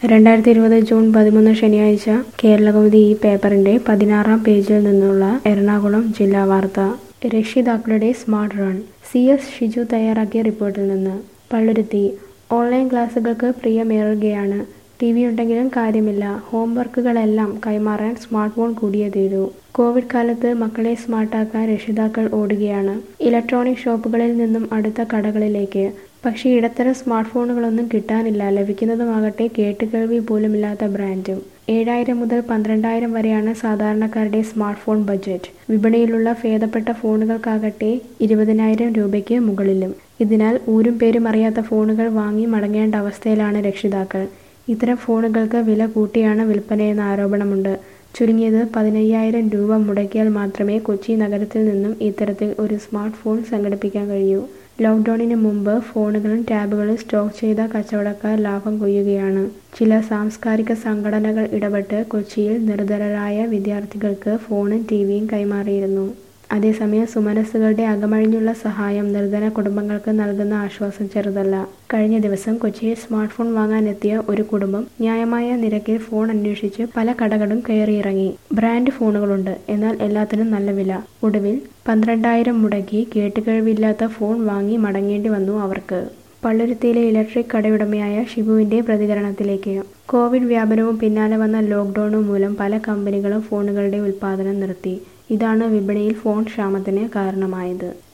രണ്ടായിരത്തി ഇരുപത് ജൂൺ പതിമൂന്ന് ശനിയാഴ്ച കേരളകൗമുദി ഈ പേപ്പറിന്റെ പതിനാറാം പേജിൽ നിന്നുള്ള എറണാകുളം ജില്ലാ വാർത്ത രക്ഷിതാക്കളുടെ smart run C S Shiju തയ്യാറാക്കിയ റിപ്പോർട്ടിൽ നിന്ന് പള്ളുരുത്തി ഓൺലൈൻ ക്ലാസുകൾക്ക് പ്രിയമേറുകയാണ് ടി വി ഉണ്ടെങ്കിലും കാര്യമില്ല ഹോംവർക്കുകളെല്ലാം കൈമാറാൻ സ്മാർട്ട് ഫോൺ കൂടിയേ തീരൂ കോവിഡ് കാലത്ത് മക്കളെ സ്മാർട്ടാക്കാൻ രക്ഷിതാക്കൾ ഓടുകയാണ് ഇലക്ട്രോണിക് ഷോപ്പുകളിൽ നിന്നും അടുത്ത കടകളിലേക്ക് പക്ഷേ ഇടത്തരം സ്മാർട്ട് ഫോണുകളൊന്നും കിട്ടാനില്ല ലഭിക്കുന്നതുമാകട്ടെ കേട്ടുകേൾവി പോലുമില്ലാത്ത ബ്രാൻഡും ഏഴായിരം മുതൽ പന്ത്രണ്ടായിരം വരെയാണ് സാധാരണക്കാരുടെ സ്മാർട്ട് ഫോൺ ബഡ്ജറ്റ് വിപണിയിലുള്ള ഭേദപ്പെട്ട ഫോണുകൾക്കാകട്ടെ ഇരുപതിനായിരം രൂപയ്ക്ക് മുകളിലും ഇതിനാൽ ഊരും പേരും അറിയാത്ത ഫോണുകൾ വാങ്ങി മടങ്ങേണ്ട അവസ്ഥയിലാണ് രക്ഷിതാക്കൾ ഇത്തരം ഫോണുകൾക്ക് വില കൂട്ടിയാണ് വിൽപ്പനയെന്ന ആരോപണമുണ്ട് ചുരുങ്ങിയത് പതിനയ്യായിരം രൂപ മുടക്കിയാൽ മാത്രമേ കൊച്ചി നഗരത്തിൽ നിന്നും ഇത്തരത്തിൽ ഒരു സ്മാർട്ട് ഫോൺ സംഘടിപ്പിക്കാൻ കഴിയൂ ലോക്ക്ഡൌണിന് മുമ്പ് ഫോണുകളും ടാബുകളും സ്റ്റോക്ക് ചെയ്ത കച്ചവടക്കാർ ലാഭം കൊയ്യുകയാണ് ചില സാംസ്കാരിക സംഘടനകൾ ഇടപെട്ട് കൊച്ചിയിൽ നിർധനരായ വിദ്യാർത്ഥികൾക്ക് ഫോണും ടിവിയും കൈമാറിയിരുന്നു അതേസമയം സുമനസ്സുകളുടെ അകമഴിഞ്ഞുള്ള സഹായം നിർധന കുടുംബങ്ങൾക്ക് നൽകുന്ന ആശ്വാസം ചെറുതല്ല കഴിഞ്ഞ ദിവസം കൊച്ചിയിൽ സ്മാർട്ട് ഫോൺ വാങ്ങാനെത്തിയ ഒരു കുടുംബം ന്യായമായ നിരക്കിൽ ഫോൺ അന്വേഷിച്ച് പല കടകളും കയറിയിറങ്ങി ബ്രാൻഡ് ഫോണുകളുണ്ട് എന്നാൽ എല്ലാത്തിനും നല്ല വില ഒടുവിൽ പന്ത്രണ്ടായിരം മുടക്കി കേട്ടുകഴിവില്ലാത്ത ഫോൺ വാങ്ങി മടങ്ങേണ്ടി വന്നു അവർക്ക് പള്ളുരുത്തിയിലെ ഇലക്ട്രിക് കടയുടമയായ ഷിബുവിന്റെ പ്രതികരണത്തിലേക്ക് കോവിഡ് വ്യാപനവും പിന്നാലെ വന്ന ലോക്ക്ഡൌണും മൂലം പല കമ്പനികളും ഫോണുകളുടെ ഉൽപ്പാദനം നിർത്തി ഇതാണ് വിപണിയിൽ ഫോൺ ക്ഷാമത്തിന് കാരണമായത്